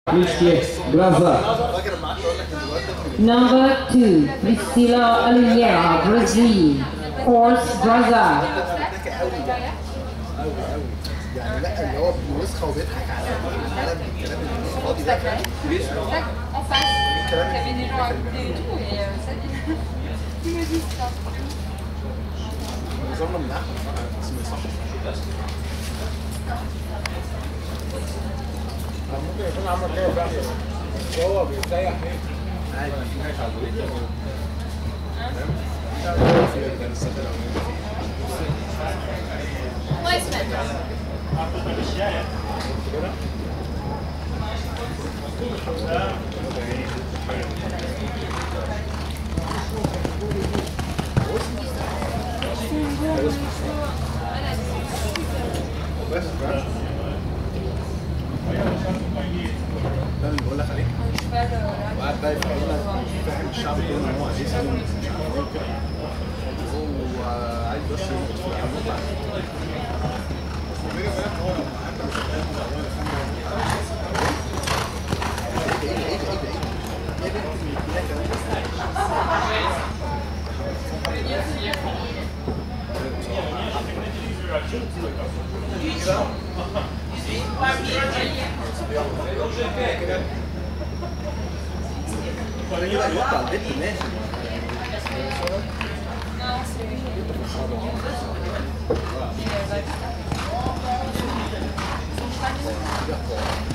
Miške, Braza. Number two, Priscila Oliveira, Brazil. Horse Braza. يعني لا اللي هو بيوسخه وبيضحك على الكلام الكلام الفاضي ده Tac, en face. Il y avait des gens à côté et tout, et euh, ça dit. Ils me disent ça. نظامنا من احد بس ما يصحش ممكن يكون عمل كده فعلا بس هو بيسيح ايه عادي في ناس على Ouais, se mettre. بس بقى. ده اللي بقول لك عليه وقعد بقى يفهم لك فاهم الشعب كله ان هو عايز يسلم مش عارف ايه وكده هو عايز بس يربط في العمود كده يقطع البيت ماشي Non, c'est lui. Et, euh, bah,